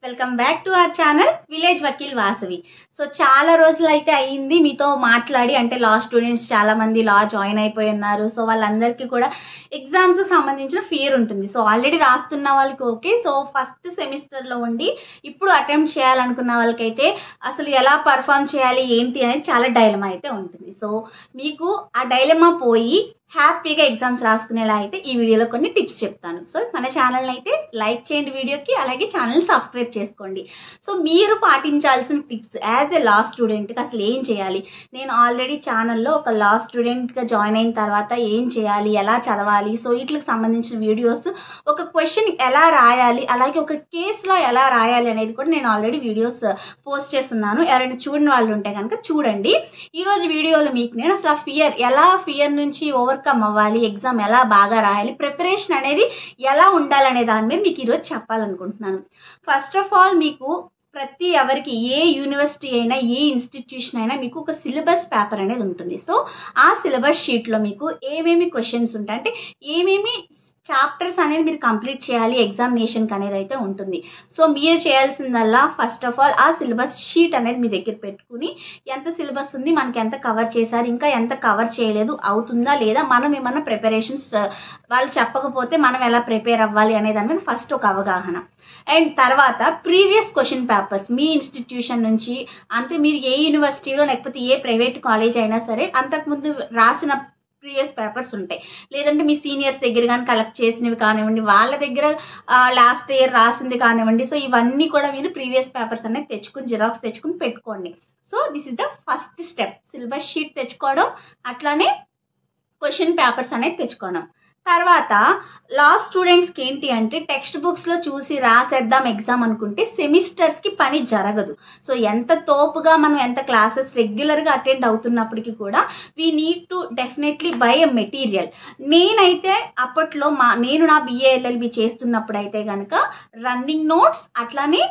welcome back to our channel village Vakeel Vasavi so చాలా రోజులు అయితే అయ్యింది మీతో మాట్లాడి అంటే లా స్టూడెంట్స్ చాలా మంది లా జాయిన్ అయిపోయి ఉన్నారు సో వాళ్ళందరికీ కూడా ఎగ్జామ్స్ సంబంధించిన ఫియర్ ఉంటుంది సో ఆల్రెడీ రాస్తున్న వాళ్ళకి ఓకే సో ఫస్ట్ సెమిస్టర్లో ఉండి ఇప్పుడు అటెంప్ట్ చేయాలనుకున్న వాళ్ళకైతే అసలు ఎలా పర్ఫామ్ చేయాలి ఏంటి అనేది చాలా డైలమా అయితే ఉంటుంది సో మీకు ఆ డైలమా పోయి హ్యాపీగా ఎగ్జామ్స్ రాసుకునేలా అయితే ఈ వీడియోలో కొన్ని టిప్స్ చెప్తాను సో మన ఛానల్ని అయితే లైక్ చేయండి వీడియోకి అలాగే ఛానల్ సబ్స్క్రైబ్ చేసుకోండి సో మీరు పాటించాల్సిన టిప్స్ యాజ్ ఎ లా స్టూడెంట్కి అసలు ఏం చేయాలి నేను ఆల్రెడీ ఛానల్లో ఒక లా స్టూడెంట్గా జాయిన్ అయిన తర్వాత ఏం చేయాలి ఎలా చదవాలి సో వీటికి సంబంధించిన వీడియోస్ ఒక క్వశ్చన్ ఎలా రాయాలి అలాగే ఒక కేసులో ఎలా రాయాలి అనేది కూడా నేను ఆల్రెడీ వీడియోస్ పోస్ట్ చేస్తున్నాను ఎవరైనా చూడని వాళ్ళు ఉంటే కనుక చూడండి ఈరోజు వీడియోలో మీకు నేను అసలు ఆ ఫియర్ ఎలా ఫియర్ నుంచి ఓవర్కమ్ అవ్వాలి ఎగ్జామ్ ఎలా బాగా రాయాలి ప్రిపరేషన్ అనేది ఎలా ఉండాలనే దాని మీద మీకు ఈరోజు చెప్పాలనుకుంటున్నాను ఫస్ట్ ఆఫ్ ఆల్ మీకు ప్రతి ఎవరికి ఏ యూనివర్సిటీ అయినా ఏ ఇన్స్టిట్యూషన్ అయినా మీకు ఒక సిలబస్ పేపర్ అనేది ఉంటుంది సో ఆ సిలబస్ షీట్లో మీకు ఏమేమి క్వశ్చన్స్ ఉంటాయి అంటే ఏమేమి చాప్టర్స్ అనేది మీరు కంప్లీట్ చేయాలి ఎగ్జామినేషన్కి అనేది అయితే ఉంటుంది సో మీరు చేయాల్సిందల్లా ఫస్ట్ ఆఫ్ ఆల్ ఆ సిలబస్ షీట్ అనేది మీ దగ్గర పెట్టుకుని ఎంత సిలబస్ ఉంది మనకి ఎంత కవర్ చేశారు ఇంకా ఎంత కవర్ చేయలేదు అవుతుందా లేదా మనం ఏమన్నా ప్రిపరేషన్స్ వాళ్ళు చెప్పకపోతే మనం ఎలా ప్రిపేర్ అవ్వాలి అనే దాని మీద ఫస్ట్ ఒక అవగాహన అండ్ తర్వాత ప్రీవియస్ క్వశ్చన్ పేపర్స్ మీ ఇన్స్టిట్యూషన్ నుంచి అంతే మీరు ఏ యూనివర్సిటీలో లేకపోతే ఏ ప్రైవేట్ కాలేజ్ అయినా సరే అంతకుముందు రాసిన ప్రీవియస్ పేపర్స్ ఉంటాయి లేదంటే మీ సీనియర్స్ దగ్గర కానీ కలెక్ట్ చేసినవి కానివ్వండి వాళ్ళ దగ్గర లాస్ట్ ఇయర్ రాసింది కానివ్వండి సో ఇవన్నీ కూడా మీరు ప్రీవియస్ పేపర్స్ అనేది తెచ్చుకుని జిరాక్స్ తెచ్చుకుని పెట్టుకోండి so this is the first step syllabus sheet తెచ్చుకోవడం అట్లానే క్వశ్చన్ పేపర్స్ అనేది తెచ్చుకోవడం తర్వాత లా స్టూడెంట్స్కి ఏంటి అంటే టెక్స్ట్ బుక్స్లో చూసి రాసేద్దాం ఎగ్జామ్ అనుకుంటే సెమిస్టర్స్కి పని జరగదు సో ఎంత తోపుగా మనం ఎంత క్లాసెస్ రెగ్యులర్గా అటెండ్ అవుతున్నప్పటికీ కూడా we need to definitely buy a material నేనైతే అప్పట్లో మా నేను నా బిఏఎల్ఎల్బి చేస్తున్నప్పుడు అయితే కనుక రన్నింగ్ నోట్స్ అట్లానే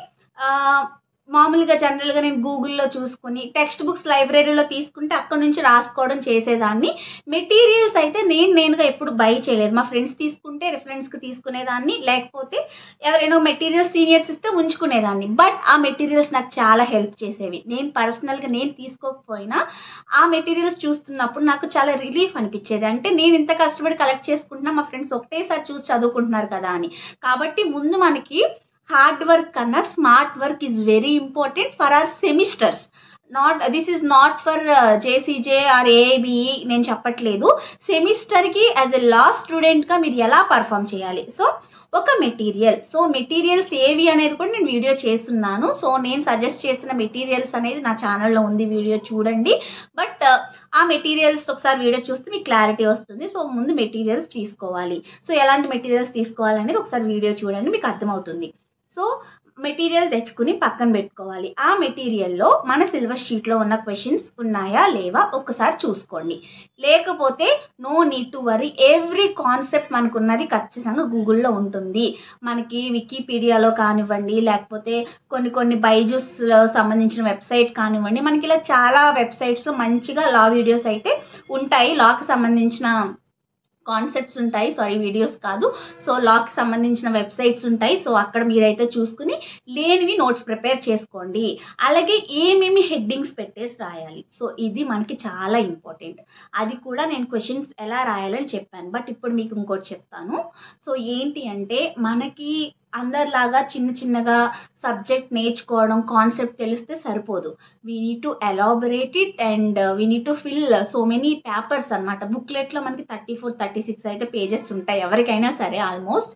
మామూలుగా జనరల్గా నేను గూగుల్లో చూసుకుని టెక్స్ట్ బుక్స్ లైబ్రరీలో తీసుకుంటే అక్కడ నుంచి రాసుకోవడం చేసేదాన్ని మెటీరియల్స్ అయితే నేను నేనుగా ఎప్పుడు బై చేయలేదు మా ఫ్రెండ్స్ తీసుకుంటే రిఫరెన్స్కి తీసుకునేదాన్ని లేకపోతే ఎవరైనా మెటీరియల్స్ సీనియర్స్ ఇస్తే ఉంచుకునేదాన్ని బట్ ఆ మెటీరియల్స్ నాకు చాలా హెల్ప్ చేసేవి నేను పర్సనల్గా నేను తీసుకోకపోయినా ఆ మెటీరియల్స్ చూస్తున్నప్పుడు నాకు చాలా రిలీఫ్ అనిపించేది అంటే నేను ఇంత కష్టపడి కలెక్ట్ చేసుకుంటున్నా మా ఫ్రెండ్స్ ఒకటేసారి చూసి చదువుకుంటున్నారు కదా అని కాబట్టి ముందు మనకి హార్డ్ వర్క్ కన్నా smart work is very important for our semesters not this is not for JCJ or ABE నేను చెప్పట్లేదు సెమిస్టర్కి యాజ్ ఎ లా స్టూడెంట్గా మీరు ఎలా పర్ఫామ్ చేయాలి సో ఒక మెటీరియల్ సో మెటీరియల్స్ ఏవి అనేది కూడా నేను వీడియో చేస్తున్నాను సో నేను సజెస్ట్ చేసిన మెటీరియల్స్ అనేది నా ఛానల్లో ఉంది వీడియో చూడండి బట్ ఆ మెటీరియల్స్ ఒకసారి వీడియో చూస్తే మీకు క్లారిటీ వస్తుంది సో ముందు మెటీరియల్స్ తీసుకోవాలి సో ఎలాంటి మెటీరియల్స్ తీసుకోవాలి అనేది ఒకసారి వీడియో చూడండి మీకు అర్థమవుతుంది సో మెటీరియల్ తెచ్చుకుని పక్కన పెట్టుకోవాలి ఆ మెటీరియల్లో మన సిలబస్ షీట్లో ఉన్న క్వశ్చన్స్ ఉన్నాయా లేవా ఒకసారి చూసుకోండి లేకపోతే no need to worry every concept మనకున్నది ఖచ్చితంగా గూగుల్లో ఉంటుంది మనకి వికీపీడియాలో కానివ్వండి లేకపోతే కొన్ని కొన్ని బైజూస్లో సంబంధించిన వెబ్సైట్ కానివ్వండి మనకి ఇలా చాలా వెబ్సైట్స్ మంచిగా లా వీడియోస్ అయితే ఉంటాయి లాకి సంబంధించిన కాన్సెప్ట్స్ ఉంటాయి సారీ వీడియోస్ కాదు సో లాకి సంబంధించిన వెబ్సైట్స్ ఉంటాయి సో అక్కడ మీరైతే చూసుకుని లేనివి నోట్స్ ప్రిపేర్ చేసుకోండి అలాగే ఏమేమి హెడ్డింగ్స్ పెట్టేసి రాయాలి సో ఇది మనకి చాలా ఇంపార్టెంట్ అది కూడా నేను క్వశ్చన్స్ ఎలా రాయాలని చెప్పాను బట్ ఇప్పుడు మీకు ఇంకోటి చెప్తాను సో ఏంటి అంటే మనకి అందరిలాగా చిన్న చిన్నగా సబ్జెక్ట్ నేర్చుకోవడం కాన్సెప్ట్ తెలిస్తే సరిపోదు we need to elaborate it and we need to fill so many papers అనమాట బుక్లెట్లో మనకి థర్టీ ఫోర్ థర్టీ సిక్స్ అయితే పేజెస్ ఉంటాయి ఎవరికైనా సరే ఆల్మోస్ట్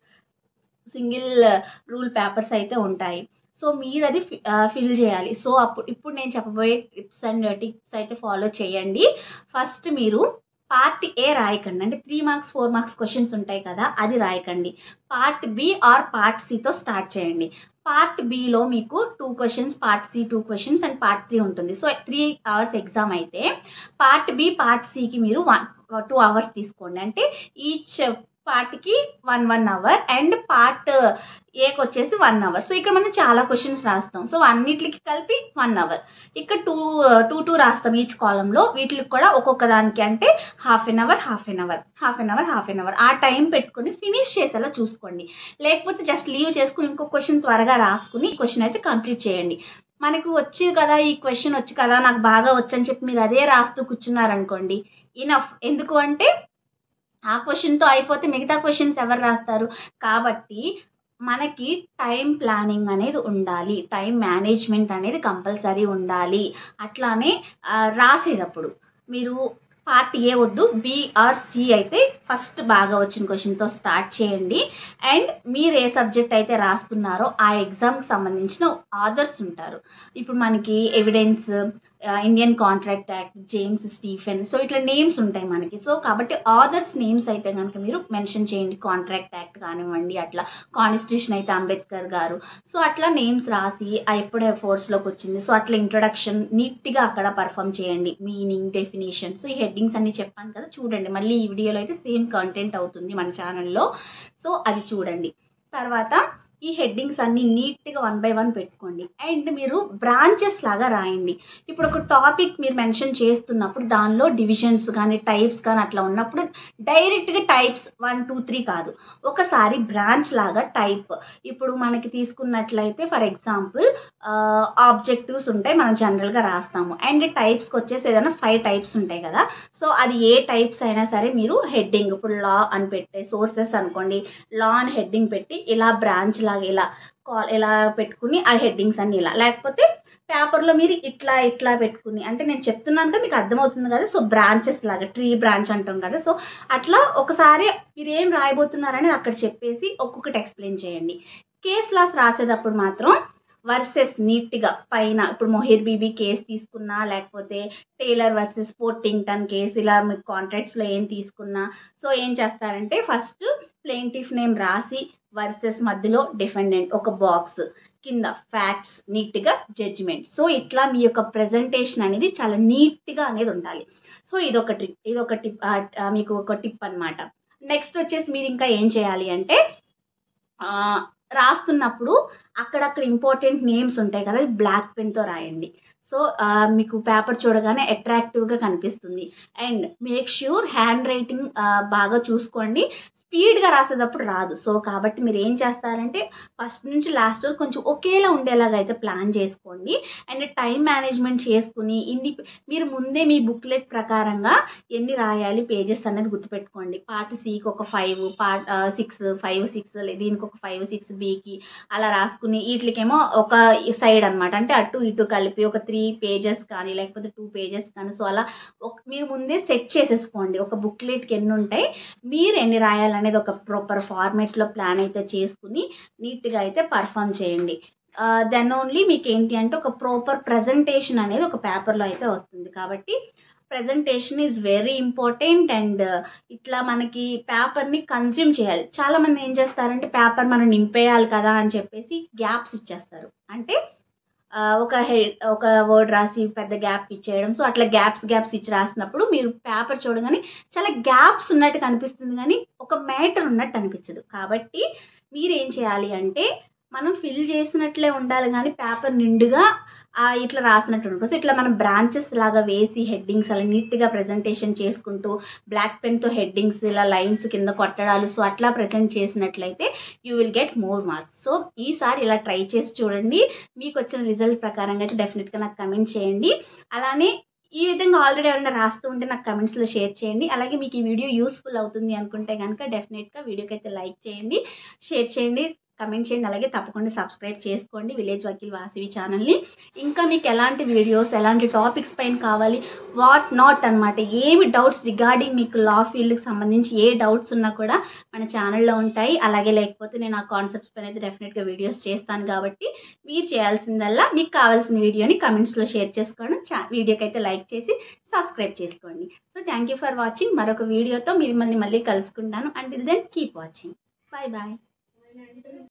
సింగిల్ రూల్ పేపర్స్ అయితే ఉంటాయి సో మీరు అది ఫిల్ చేయాలి సో అప్పుడు ఇప్పుడు నేను చెప్పబోయే టిప్స్ అండ్ టిప్స్ అయితే ఫాలో చేయండి ఫస్ట్ మీరు పార్ట్ ఏ రాయకండి అంటే three marks four marks questions ఉంటాయి కదా అది రాయకండి పార్ట్ బి ఆర్ పార్ట్ సితో స్టార్ట్ చేయండి పార్ట్ బిలో మీకు two questions part C two questions and part three ఉంటుంది సో త్రీ అవర్స్ ఎగ్జామ్ అయితే పార్ట్ బి పార్ట్ సికి మీరు వన్ టూ అవర్స్ తీసుకోండి అంటే ఈచ్ పార్ట్కి one one hour and part ఏకి వచ్చేసి వన్ అవర్ సో ఇక్కడ మనం చాలా క్వశ్చన్స్ రాస్తాం సో అన్నిటికి కలిపి వన్ అవర్ ఇక్కడ టూ టూ టూ రాస్తాం ఈచ్ కాలంలో వీటికి కూడా ఒక్కొక్క దానికి అంటే half an hour half an hour half an hour half an hour ఆ టైం పెట్టుకుని ఫినిష్ చేసేలా చూసుకోండి లేకపోతే జస్ట్ లీవ్ చేసుకుని ఇంకో క్వశ్చన్ త్వరగా రాసుకుని ఈ క్వశ్చన్ అయితే కంప్లీట్ చేయండి మనకు వచ్చి కదా ఈ క్వశ్చన్ వచ్చి కదా నాకు బాగా వచ్చని చెప్పి మీరు అదే రాస్తూ కూర్చున్నారనుకోండి ఇనఫ్ ఎందుకు అంటే ఆ క్వశ్చన్తో అయిపోతే మిగతా క్వశ్చన్స్ ఎవరు రాస్తారు కాబట్టి మనకి టైం ప్లానింగ్ అనేది ఉండాలి టైం మేనేజ్మెంట్ అనేది కంపల్సరీ ఉండాలి అట్లానే ఆ, రాసేటప్పుడు మీరు పార్ట్ ఏ వద్దు బిఆర్ సి అయితే ఫస్ట్ బాగా వచ్చిన క్వశ్చన్తో స్టార్ట్ చేయండి అండ్ మీరు ఏ సబ్జెక్ట్ అయితే రాస్తున్నారో ఆ ఎగ్జామ్కి సంబంధించిన ఆథర్స్ ఉంటారు ఇప్పుడు మనకి evidence Indian contract act James Stephen so ఇట్లా నేమ్స్ ఉంటాయి మనకి సో కాబట్టి ఆథర్స్ నేమ్స్ అయితే కనుక మీరు మెన్షన్ చేయండి కాంట్రాక్ట్ యాక్ట్ కానివ్వండి అట్లా కాన్స్టిట్యూషన్ అయితే అంబేద్కర్ గారు సో అట్లా నేమ్స్ రాసి ఆ ఎప్పుడే ఫోర్స్లోకి వచ్చింది సో అట్లా ఇంట్రొడక్షన్ నీట్గా అక్కడ పర్ఫామ్ చేయండి మీనింగ్ డెఫినేషన్ సో ఈ హెడ్డింగ్స్ అన్ని చెప్పాను కదా చూడండి మళ్ళీ ఈ వీడియోలో అయితే సేమ్ కంటెంట్ అవుతుంది మన ఛానల్లో సో అది చూడండి తర్వాత ఈ హెడ్డింగ్స్ అన్ని నీట్గా వన్ బై వన్ పెట్టుకోండి అండ్ మీరు బ్రాంచెస్ లాగా రాయండి ఇప్పుడు ఒక టాపిక్ మీరు మెన్షన్ చేస్తున్నప్పుడు దానిలో డివిజన్స్ కానీ టైప్స్ కానీ అట్లా ఉన్నప్పుడు డైరెక్ట్గా టైప్స్ వన్ టూ త్రీ కాదు ఒకసారి బ్రాంచ్ లాగా టైప్ ఇప్పుడు మనకి తీసుకున్నట్లయితే ఫర్ ఎగ్జాంపుల్ ఆబ్జెక్టివ్స్ ఉంటాయి మనం జనరల్గా రాస్తాము అండ్ టైప్స్కి వచ్చేసి ఏదైనా ఫైవ్ టైప్స్ ఉంటాయి కదా సో అది ఏ టైప్స్ అయినా సరే మీరు హెడ్డింగ్ ఇప్పుడు లా అని పెట్టే సోర్సెస్ అనుకోండి లా అని హెడ్డింగ్ పెట్టి ఇలా బ్రాంచ్ లాగా ఇలా కా- ఇలా పెట్టుకుని ఆ హెడ్డింగ్స్ అన్ని ఇలా లేకపోతే పేపర్లో మీరు ఇట్లా ఇట్లా పెట్టుకుని అంటే నేను చెప్తున్నాను కదా మీకు అర్థమవుతుంది కదా సో బ్రాంచెస్ లాగా ట్రీ బ్రాంచ్ అంటాం కదా సో అట్లా ఒకసారి మీరు ఏం రాయబోతున్నారని అక్కడ చెప్పేసి ఒక్కొక్కటి ఎక్స్ప్లెయిన్ చేయండి కేస్ లాస్ రాసేటప్పుడు మాత్రం వర్సెస్ నీట్గా పైన ఇప్పుడు మొహీర్ బీబీ కేసు తీసుకున్నా లేకపోతే టైలర్ వర్సెస్ పోర్టింగ్టన్ కేసు ఇలా మీకు కాంట్రాక్ట్స్లో ఏం తీసుకున్నా సో ఏం చేస్తారంటే ఫస్ట్ ప్లెయింటిఫ్ నేమ్ రాసి వర్సెస్ మధ్యలో డిఫెండెంట్ ఒక బాక్స్ కింద ఫ్యాక్ట్స్ నీట్గా జడ్జిమెంట్ సో ఇట్లా మీ యొక్క ప్రజెంటేషన్ అనేది చాలా నీట్గా అనేది ఉండాలి సో ఇదొక ట్రిప్ ఇదొక టిప్ ఆ, ఆ, మీకు ఒక టిప్ అన్నమాట నెక్స్ట్ వచ్చేసి మీరు ఇంకా ఏం చేయాలి అంటే ఆ, రాస్తున్నప్పుడు అక్కడక్కడ ఇంపార్టెంట్ నేమ్స్ ఉంటాయి కదా బ్లాక్ పెన్తో రాయండి సో ఆ, మీకు పేపర్ చూడగానే అట్రాక్టివ్గా కనిపిస్తుంది and make sure handwriting బాగా చూసుకోండి స్పీడ్గా రాసేటప్పుడు రాదు సో కాబట్టి మీరు ఏం చేస్తారంటే ఫస్ట్ నుంచి లాస్ట్ వరకు కొంచెం ఒకేలా ఉండేలాగా అయితే ప్లాన్ చేసుకోండి అండ్ టైం మేనేజ్మెంట్ చేసుకుని ఇన్ని మీరు ముందే మీ బుక్లెట్ ప్రకారంగా ఎన్ని రాయాలి పేజెస్ అనేది గుర్తుపెట్టుకోండి పార్ట్ సికి ఒక five part six five six దీనికి ఒక ఫైవ్ సిక్స్ బీకి అలా రాసుకుని వీటికేమో ఒక సైడ్ అనమాట అంటే అటు ఇటు కలిపి ఒక త్రీ పేజెస్ కానీ లేకపోతే టూ పేజెస్ కానీ సో అలా ఒక మీరు ముందే సెట్ చేసేసుకోండి ఒక బుక్లెట్కి ఎన్ని ఉంటాయి మీరు ఎన్ని రాయాలనేది ఒక ప్రాపర్ ఫార్మేట్లో ప్లాన్ అయితే చేసుకుని నీట్గా అయితే పర్ఫామ్ చేయండి దెన్ ఓన్లీ మీకు ఏంటి అంటే ఒక ప్రాపర్ ప్రజెంటేషన్ అనేది ఒక పేపర్లో అయితే వస్తుంది కాబట్టి presentation is very important and ఇట్లా మనకి పేపర్ని కన్జ్యూమ్ చేయాలి చాలామంది ఏం చేస్తారంటే పేపర్ మనం నింపేయాలి కదా అని చెప్పేసి గ్యాప్స్ ఇచ్చేస్తారు అంటే ఆ, ఒక హెడ్ ఒక వర్డ్ రాసి పెద్ద గ్యాప్ ఇచ్చేయడం సో అట్లా గ్యాప్స్ గ్యాప్స్ ఇచ్చి రాసినప్పుడు మీరు పేపర్ చూడగానే చాలా గ్యాప్స్ ఉన్నట్టు కనిపిస్తుంది కానీ ఒక మ్యాటర్ ఉన్నట్టు అనిపించదు కాబట్టి మీరు ఏం చేయాలి అంటే మనం ఫిల్ చేసినట్లే ఉండాలి కానీ పేపర్ నిండుగా ఆ ఇట్లా రాసినట్టు ఉంటుంది సో ఇట్లా మనం బ్రాంచెస్ లాగా వేసి హెడ్డింగ్స్ అలా నీట్గా ప్రజెంటేషన్ చేసుకుంటూ బ్లాక్ పెన్తో హెడ్డింగ్స్ ఇలా లైన్స్ కింద కొట్టడాలు సో అట్లా ప్రజెంట్ చేసినట్లయితే you will get more marks so ఈసారి ఇలా ట్రై చేసి చూడండి మీకు వచ్చిన రిజల్ట్ ప్రకారంగా అయితే డెఫినెట్గా నాకు కమెంట్ చేయండి అలానే ఈ విధంగా ఆల్రెడీ ఎవరైనా రాస్తూ ఉంటే నాకు కమెంట్స్లో షేర్ చేయండి అలాగే మీకు ఈ వీడియో యూస్ఫుల్ అవుతుంది అనుకుంటే కనుక డెఫినెట్గా వీడియోకి అయితే లైక్ చేయండి షేర్ చేయండి కమెంట్ చేయండి అలాగే తప్పకుండా సబ్స్క్రైబ్ చేసుకోండి విలేజ్ వకీల్ వాసవి ఛానల్ని ఇంకా మీకు ఎలాంటి వీడియోస్ ఎలాంటి టాపిక్స్ పైన కావాలి వాట్ నాట్ అన్నమాట ఏమి డౌట్స్ రిగార్డింగ్ మీకు లా ఫీల్డ్కి సంబంధించి ఏ డౌట్స్ ఉన్నా కూడా మన ఛానల్లో ఉంటాయి అలాగే లేకపోతే నేను ఆ కాన్సెప్ట్స్ పైన అయితే డెఫినెట్గా వీడియోస్ చేస్తాను కాబట్టి మీరు చేయాల్సిందల్లా మీకు కావాల్సిన వీడియోని కమెంట్స్లో షేర్ చేసుకోవడం చా వీడియోకి అయితే లైక్ చేసి సబ్స్క్రైబ్ చేసుకోండి so thank you for watching మరొక వీడియోతో మిమ్మల్ని మళ్ళీ కలుసుకుంటాను until then keep watching bye bye